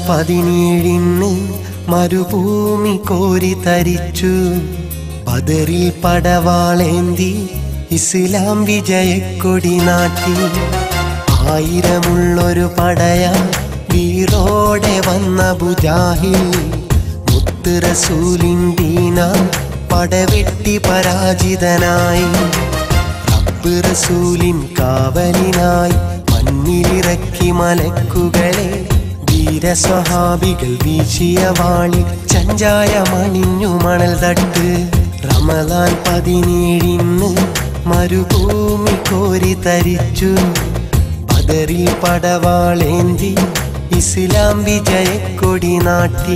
പതിനേഴിന് മരുഭൂമി കോരി തരിച്ചു പതറിൽ പടവാളേന്തി ഇസ്ലാം വിജയക്കൊടി നാട്ടി ആയിരമുള്ളൊരു പടയ വീറോടെ വന്ന ബുജാഹിൽ മുത്ത് റസൂലിൻ്റീന പടവെട്ടി പരാജിതനായി റബ്ബ് റസൂലിൻ കാവലിനായി മണ്ണിലിറക്കി മലക്കുകളെ വീരസ്വഹാബികൾ വീശിയ വാളി ചഞ്ചായമണിഞ്ഞു മണൽ തട്ട് റമദാൻ പതിനേഴിന് മരുഭൂമി കോരി തരിച്ചു പതറിൽ പടവാളേന്തി ഇസ്ലാം വിജയക്കൊടി നാട്ടി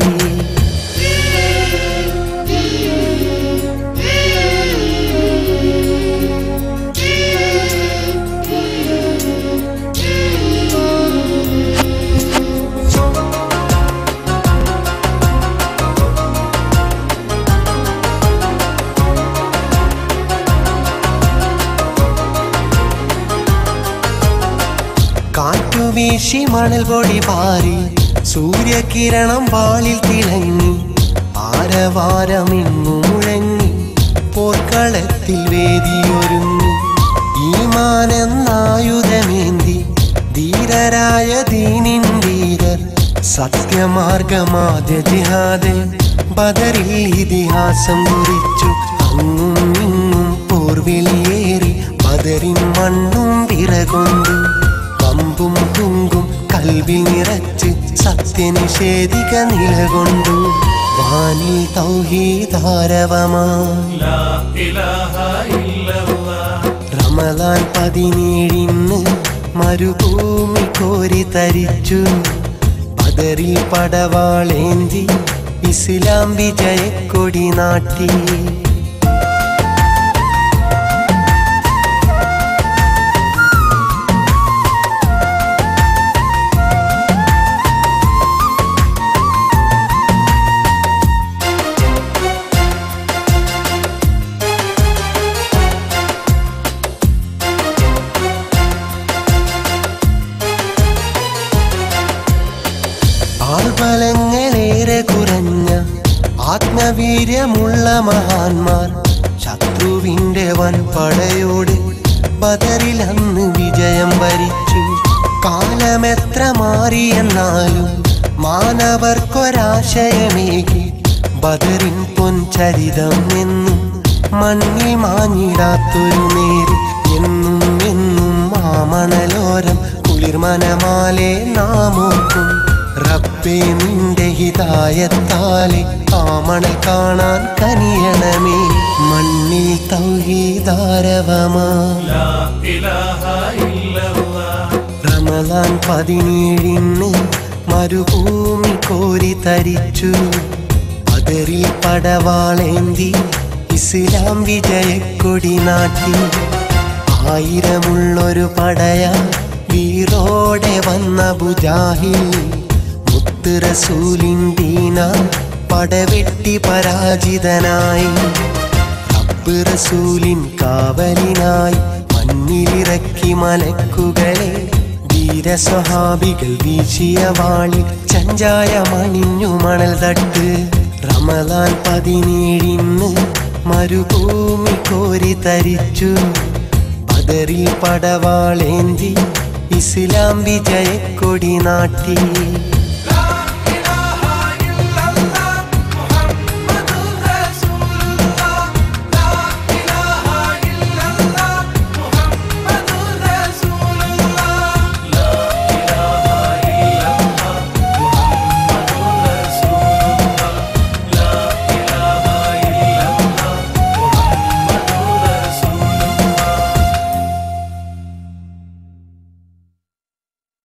കാറ്റുവീശി മണൽ പൊടി പാറി സൂര്യകിരണം വാളിൽ തിളങ്ങി ആരവാരമിങ്ങു മുഴങ്ങി പോർക്കളത്തിൽ വേദിയൊരുങ്ങി ഈമാനെന്നായുധമേന്തി ധീരരായ ദീനിൻ വീരർ സത്യമാർഗമാദ്യ ജിഹാദ് ബദറിൽ ഇതിഹാസം കുറിച്ചു അങ്ങും ഇങ്ങും പോർവിളിയേറി ബദറിൻ മണ്ണും വിറകൊണ്ടു പമ്പും കുങ്കും കൽവിൽ നിറച്ച് സത്യനിഷേധിക നിലകൊണ്ടു വാനിൽ തൗഹീദാരവമായി റമദാൻ പതിനേഴിന് മരുഭൂമി കോരി തരിച്ചു പതറിൽ പടവാളേന്തി ഇസ്ലാം വിജയക്കൊടി നാട്ടി ആൾബലങ്ങളേറെ കുറഞ്ഞ ആത്മവീര്യമുള്ള മഹാന്മാർ ശത്രുവിന്റെ വൻപടയോട് ബദറിൽ അന്ന് വിജയം വരിച്ചു കാലമെത്ര മാറിയെന്നാലും മാനവർക്കൊരാശയമേകി ബദറിൻ പൊൻചരിതം എന്നും മണ്ണിൽ മാഞ്ഞിടാത്തൊരു നേര് എന്നും എന്നും മാമണലോരം കുളിർമനമാലെ നാമോക്കും റബ്ബേ നിന്റെ ഹിതായത്താലെ ആമണൽ കാണാൻ കനിയണമേ മണ്ണിൽ തൗഹീദാരവമാ റമദാൻ പതിനേഴിന് മരുഭൂമി കോരി തരിച്ചു പതറിൽ പടവാളേന്തി ഇസ്ലാം വിജയക്കൊടി നാട്ടി ആയിരമുള്ളൊരു പടയ വീറോടെ വന്ന ബുജാഹിൽ മുത്ത് റസൂലിൻ്റീന പടവെട്ടി പരാജിതനായി റബ്ബ് റസൂലിൻ കാവലിനായി മണ്ണിലിറക്കി മലക്കുകളെ വീരസ്വഹാബികൾ വീശിയ വാളി ചഞ്ചായമണിഞ്ഞു മണൽ തട്ട് റമദാൻ പതിനേഴിന് മരുഭൂമി കോരി തരിച്ചു പതറിൽ പടവാളേന്തി ഇസ്ലാം വിജയക്കൊടി നാട്ടി